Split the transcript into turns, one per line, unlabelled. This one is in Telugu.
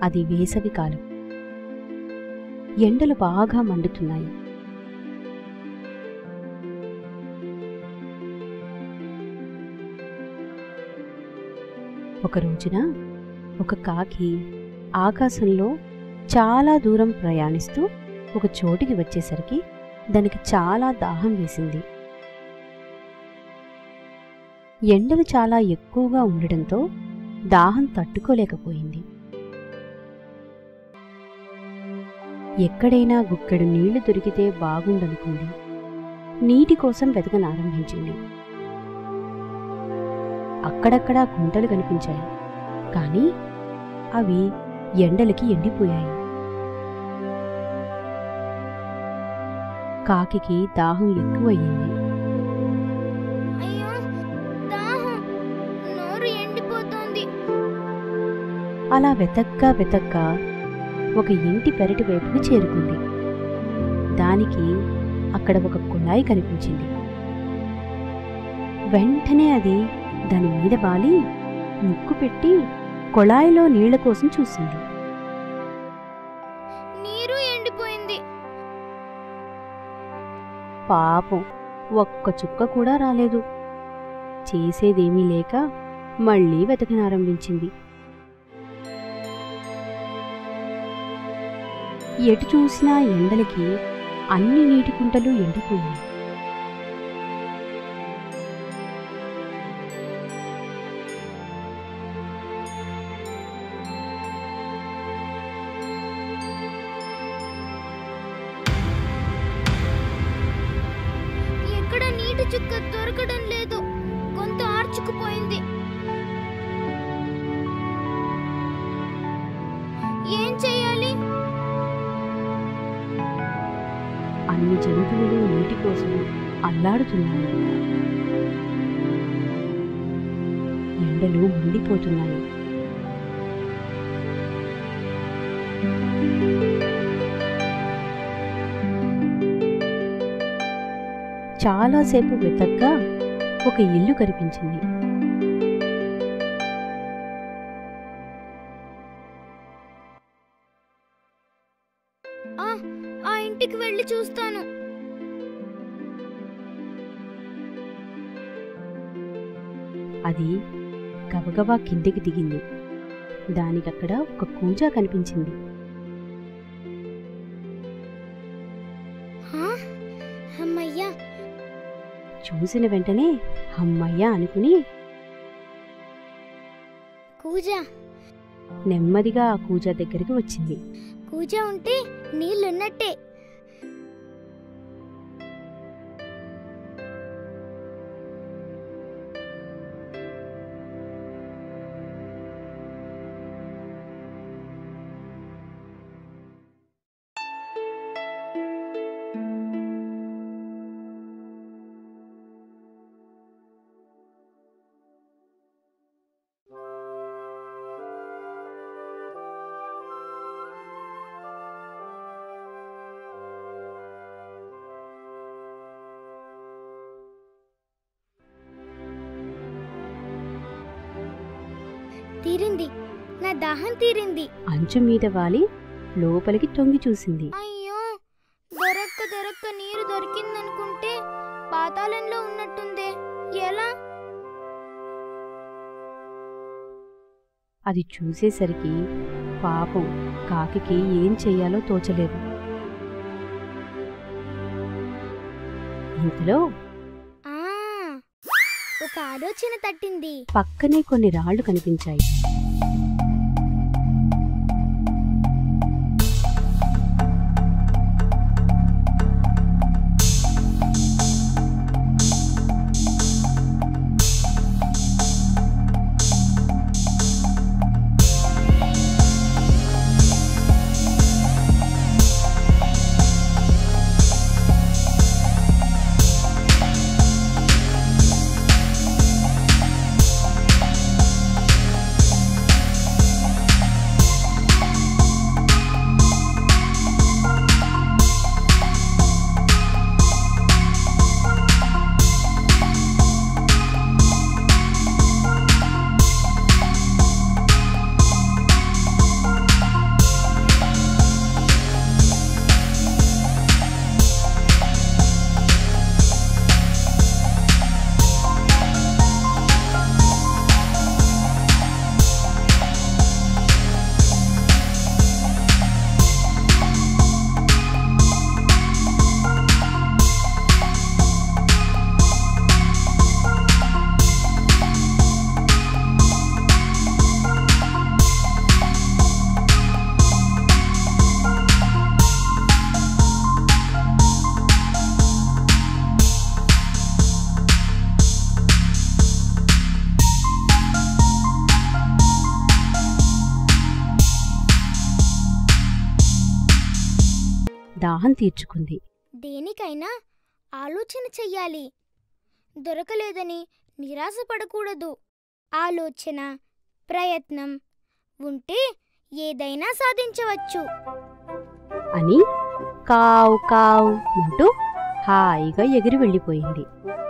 అది వేసవి కాలం ఎండలు బాగా మండుతున్నాయి ఒక రోజున ఒక కాకి ఆకాశంలో చాలా దూరం ప్రయాణిస్తూ ఒక చోటికి వచ్చేసరికి దానికి చాలా దాహం వేసింది ఎండలు చాలా ఎక్కువగా ఉండడంతో దాహం తట్టుకోలేకపోయింది ఎక్కడైనా గుక్కెడు నీళ్లు దొరికితే బాగుండనుకుంది నీటి కోసం వెతకనారంభించింది అక్కడక్కడా గుంటలు కనిపించాయి కానీ అవి ఎండలకి ఎండిపోయాయి కాకికి దాహం ఎక్కువయ్యింది
అయ్యో దాహం నోరు ఎండిపోతోంది
అలా వెతక్కా వెతక్కా ఒక ఇంటి పెరటి వైపుకు చేరుకుంది దానికి అక్కడ ఒక కుళాయి కనిపించింది వెంటనే అది దాని మీద వాలి ముక్కు పెట్టి కుళాయిలో నీళ్ల కోసం చూసింది
నీరు ఎండిపోయింది
పాపం ఒక్క చుక్క కూడా రాలేదు చేసేదేమీ లేక మళ్ళీ వెతకనారంభించింది ఎటు చూసినా ఎండలకి అన్ని నీటి కుంటలు ఎండిపోయాయి
ఎక్కడ నీటి చుక్క దొరకడం లేదు గొంతు ఆర్చుకుపోయింది ఏం చెయ్యాలి
అన్ని జంతువులు నీటి కోసం అల్లాడుతున్నాయి ఎండలు మండిపోతున్నాయి చాలాసేపు వెతగ్గా ఒక ఇల్లు కనిపించింది
ఆ ఆ ఇంటికి వెళ్ళి చూస్తాను
అది గబగబా కిందికి దిగింది దానికక్కడ ఒక కూజా కనిపించింది
హా? అమ్మయ్యా
చూసిన వెంటనే హమ్మయ్య అనుకుని
కూజ
నెమ్మదిగా ఆ కూజా దగ్గరికి వచ్చింది
కూజ ఉంటే నీళ్ళున్నట్టే తీరింది నా దాహం తీరింది
అంచు మీద వాలి లోపలికి తొంగి చూసింది
అయ్యో దొరక్క దొరక్క నీరు దొరికిందనుకుంటే పాతాళంలో ఉన్నట్టుందే ఎలా
అది చూసేసరికి పాపం కాకికి ఏం చెయ్యాలో తోచలేదు ఇంతలో
ఆ ఒక ఆలోచన తట్టింది
పక్కనే కొన్ని రాళ్లు కనిపించాయి దాహం తీర్చుకుంది
దేనికైనా ఆలోచన చెయ్యాలి దొరకలేదని నిరాశపడకూడదు ఆలోచన ప్రయత్నం ఉంటే ఏదైనా సాధించవచ్చు
అని కావు కావు అంటూ హాయిగా ఎగిరి వెళ్ళిపోయింది